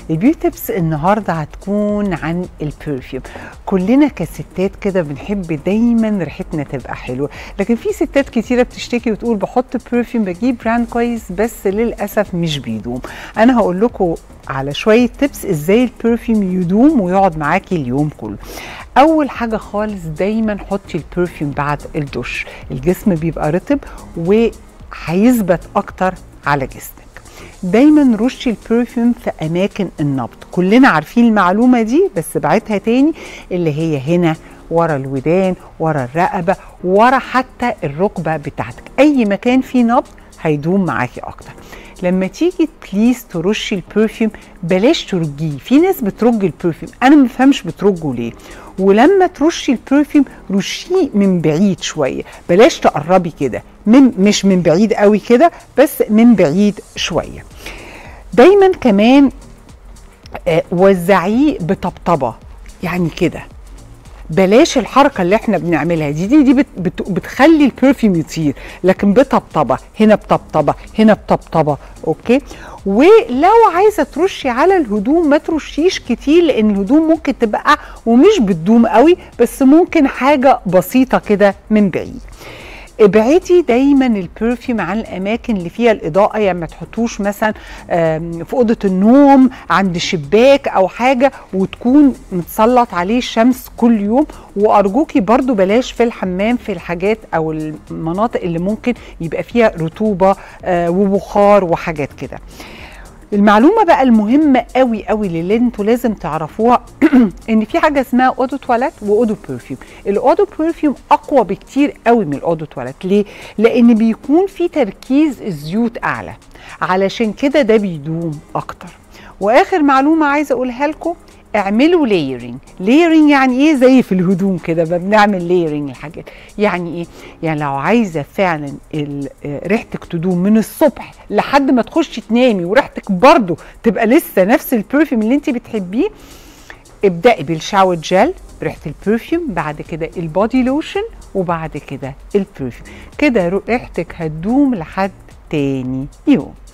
البيوتي تيبس النهارده هتكون عن البرفيوم كلنا كستات كده بنحب دايما ريحتنا تبقى حلوه لكن في ستات كتيره بتشتكي وتقول بحط برفيوم بجيب براند كويس بس للاسف مش بيدوم انا هقول لكم على شويه تيبس ازاي البرفيوم يدوم ويقعد معاكي اليوم كله اول حاجه خالص دايما حطي البرفيوم بعد الدش الجسم بيبقى رطب وهيثبت اكتر على جسمك دايما رشي البرفيوم في اماكن النبض كلنا عارفين المعلومه دي بس بعتها تاني اللي هي هنا ورا الودان ورا الرقبه ورا حتى الركبه بتاعتك اي مكان فيه نبض هيدوم معاكي اكتر لما تيجي بليز ترشي البرفيوم بلاش ترجيه في ناس بترج البرفيوم انا ما بفهمش بترجه ليه ولما ترشي البرفيوم رشيه من بعيد شويه بلاش تقربي كده من مش من بعيد قوي كده بس من بعيد شويه دايما كمان آه وزعيه بطبطبه يعني كده بلاش الحركه اللي احنا بنعملها دي دي, دي بت بت بتخلي البرفيوم يطير لكن بطبطبه هنا بطبطبه هنا بطبطبه اوكي ولو عايزه ترشي على الهدوم ما ترشيش كتير لان الهدوم ممكن تبقى ومش بتدوم قوي بس ممكن حاجه بسيطه كده من بعيد ابعدي دايما البرفيوم عن الاماكن اللي فيها الاضاءه يعني ما تحطوش مثلا في اوضه النوم عند شباك او حاجه وتكون متسلط عليه الشمس كل يوم وارجوكي برضو بلاش في الحمام في الحاجات او المناطق اللي ممكن يبقى فيها رطوبه وبخار وحاجات كده المعلومه بقى المهمه قوي قوي اللي انتوا لازم تعرفوها ان في حاجه اسمها اودو تواليت واودو برفيوم الاودو برفيوم اقوى بكتير قوي من الاودو تواليت ليه لان بيكون في تركيز الزيوت اعلى علشان كده ده بيدوم اكتر واخر معلومه عايزه اقولها لكم اعملوا لايرنج لايرنج يعني ايه زي في الهدوم كده بنعمل لايرنج الحاجات يعني ايه يعني لو عايزه فعلا ريحتك تدوم من الصبح لحد ما تخشي تنامي وريحتك برضو تبقى لسه نفس البرفيوم اللي انت بتحبيه ابدأي بالشاور جel ريحه البرفيوم بعد كده البودي لوشن وبعد كده البرفيوم كده ريحتك هتدوم لحد تاني يوم